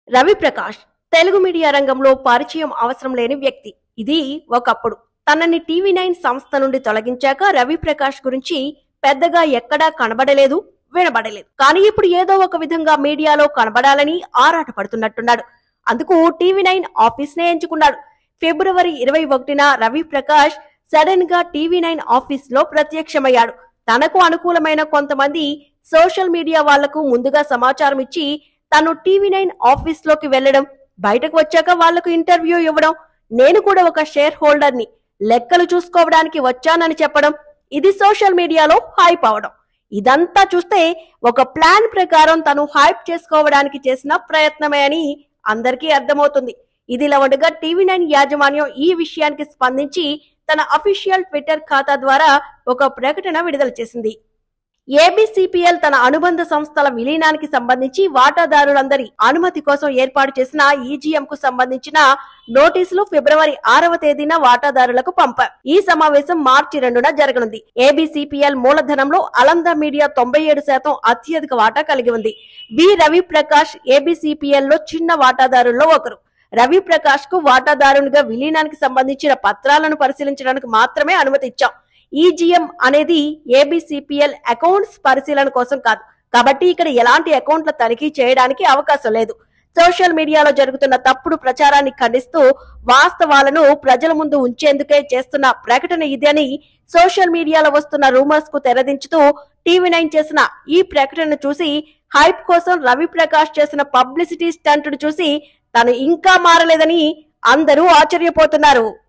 Ravi Prakash Telugu media రంగంలో పరిచయం అవసరం లేని వ్యక్తి ఇది ఒకప్పుడు తనని టీవీ నైన్ సంస్థ నుండి తొలగించాక రవి ప్రకాష్ గురించి పెద్దగా ఎక్కడా కనబడలేదు వినబడలేదు కానీ ఇప్పుడు ఏదో ఒక విధంగా మీడియాలో కనబడాలని ఆరాట పడుతున్నట్టున్నాడు అందుకు టీవీ నైన్ ఆఫీస్ నే ఎంచుకున్నాడు ఫిబ్రవరి ఇరవై ఒకటిన రవి ప్రకాష్ సడన్ గా టీవీ నైన్ ఆఫీస్ లో ప్రత్యక్షమయ్యాడు తనకు అనుకూలమైన కొంతమంది సోషల్ మీడియా వాళ్లకు ముందుగా సమాచారం ఇచ్చి తను టీవీ నైన్ ఆఫీస్ లోకి వెళ్లడం బయటకు వచ్చాక వాళ్లకు ఇంటర్వ్యూ ఇవ్వడం నేను కూడా ఒక షేర్ హోల్డర్ ని లెక్కలు చూసుకోవడానికి వచ్చానని చెప్పడం ఇది సోషల్ మీడియాలో హైప్ అవడం ఇదంతా చూస్తే ఒక ప్లాన్ ప్రకారం తను హైప్ చేసుకోవడానికి చేసిన ప్రయత్నమే అని అందరికీ అర్థమవుతుంది ఇదిలా ఉండగా టీవీ నైన్ యాజమాన్యం ఈ విషయానికి స్పందించి తన అఫీషియల్ ట్విట్టర్ ఖాతా ద్వారా ఒక ప్రకటన విడుదల చేసింది ఏబిసిపిఎల్ తన అనుబంధ సంస్థల విలీనానికి సంబంధించి వాటాదారులందరి అనుమతి కోసం ఏర్పాటు చేసిన ఈజీఎం కు సంబంధించిన నోటీసులు ఫిబ్రవరి ఆరవ తేదీన వాటాదారులకు పంపారు ఈ సమావేశం మార్చి రెండున జరగనుంది ఏబిసిపిఎల్ మూలధనంలో అలంద మీడియా తొంభై ఏడు శాతం అత్యధిక వాటా కలిగి ఉంది వి రవి ప్రకాష్ ఏబిసిపిఎల్ లో చిన్న వాటాదారుల్లో ఒకరు రవి ప్రకాష్ కు వాటాదారునిగా విలీనానికి సంబంధించిన పత్రాలను పరిశీలించడానికి మాత్రమే అనుమతి ఇచ్చాం ఈజీఎం అనేది ఏబిసిపిఎల్ అకౌంట్స్ పరిశీలన కోసం కాదు కాబట్టి ఇక్కడ ఎలాంటి అకౌంట్ల తనిఖీ చేయడానికి అవకాశం లేదు సోషల్ మీడియాలో జరుగుతున్న తప్పుడు ప్రచారాన్ని ఖండిస్తూ వాస్తవాలను ప్రజల ముందు ఉంచేందుకే చేస్తున్న ప్రకటన ఇది అని సోషల్ మీడియాలో వస్తున్న రూమర్స్ కు తెరదించుతూ టీవీ నైన్ చేసిన ఈ ప్రకటన చూసి హైప్ కోసం రవి ప్రకాష్ చేసిన పబ్లిసిటీ స్టంట్ చూసి తను ఇంకా మారలేదని అందరూ ఆశ్చర్యపోతున్నారు